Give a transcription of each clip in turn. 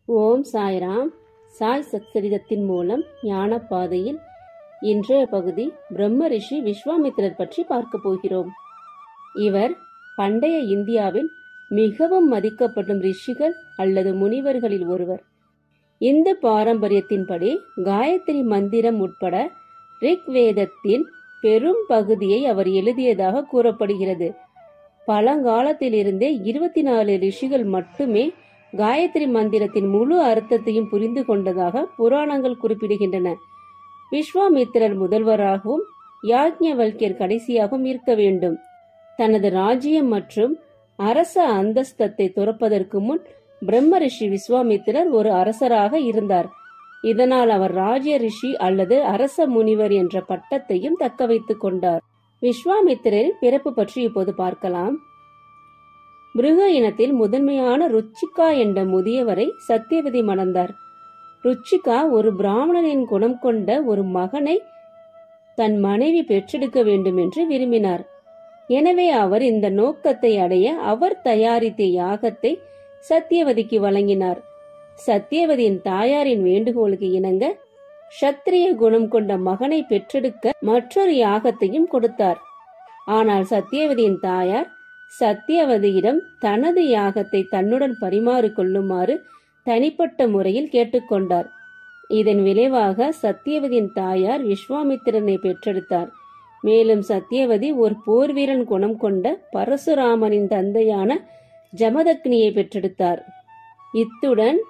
ஓம் சாய்ராம் சாய் சச்சரிதத்தின் மூலம் ஞான பாதையில் இன்றைய பகுதி பிரம்ம ரிஷி விஸ்வாமித்திரர் பற்றி பார்க்க போகிறோம் இவர் பண்டைய இந்தியாவில் மிகவும் மதிக்கப்படும் ரிஷிகள் அல்லது முனிவர்களில் ஒருவர் இந்த பாரம்பரியத்தின்படி காயத்ரி மந்திரம் உட்பட ரிக்வேதத்தின் பெரும் பகுதியை அவர் எழுதியதாக கூறப்படுகிறது பழங்காலத்திலிருந்தே இருபத்தி நாலு ரிஷிகள் மட்டுமே காயத்ரி மந்திரத்தின் முழு அர்த்தத்தையும் புரிந்து கொண்டதாக புராணங்கள் குறிப்பிடுகின்றன விஸ்வாமித்திரர் முதல்வராகவும் யாக்ஞவல்யர் கடைசியாகவும் இருக்க வேண்டும் தனது ராஜ்யம் மற்றும் அரச அந்தஸ்தத்தை துறப்பதற்கு முன் பிரம்ம ரிஷி விஸ்வாமித்திரர் ஒரு அரசராக இருந்தார் இதனால் அவர் ராஜ்ய ரிஷி அல்லது அரச முனிவர் என்ற பட்டத்தையும் தக்க வைத்துக் கொண்டார் விஸ்வாமித்திரரின் பிறப்பு பற்றி இப்போது பார்க்கலாம் மிருக இனத்தில் முதன்மையான ருச்சிகா என்ற முதியவரை சத்தியவதி மணந்தார் ருச்சிகா ஒரு பிராமணனின் குணம் கொண்ட ஒரு மகனை தன் மனைவி பெற்றெடுக்க வேண்டும் என்று விரும்பினார் எனவே அவர் இந்த நோக்கத்தை அடைய அவர் தயாரித்த யாகத்தை சத்தியவதிக்கு வழங்கினார் சத்தியவதியின் தாயாரின் வேண்டுகோளுக்கு இணங்க சத்திரிய குணம் கொண்ட மகனை பெற்றெடுக்க மற்றொரு யாகத்தையும் கொடுத்தார் ஆனால் சத்தியவதியின் தாயார் சத்தியவதியிடம் தனது யாகத்தை தன்னுடன் பரிமாறிக் கொள்ளுமாறு தனிப்பட்ட முறையில் கேட்டுக்கொண்டார் இதன் விளைவாக சத்தியவதியின் தாயார் விஸ்வாமித்திரனை பெற்றெடுத்தார் மேலும் சத்தியவதி ஒரு போர் வீரன் குணம் கொண்ட பரசுராமனின் தந்தையான ஜமதக்னியை பெற்றெடுத்தார் இத்துடன்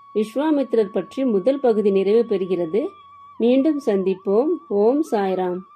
விஸ்வாமித்திரர் பற்றி முதல் பகுதி நிறைவு பெறுகிறது மீண்டும் சந்திப்போம் ஓம் சாய்ராம்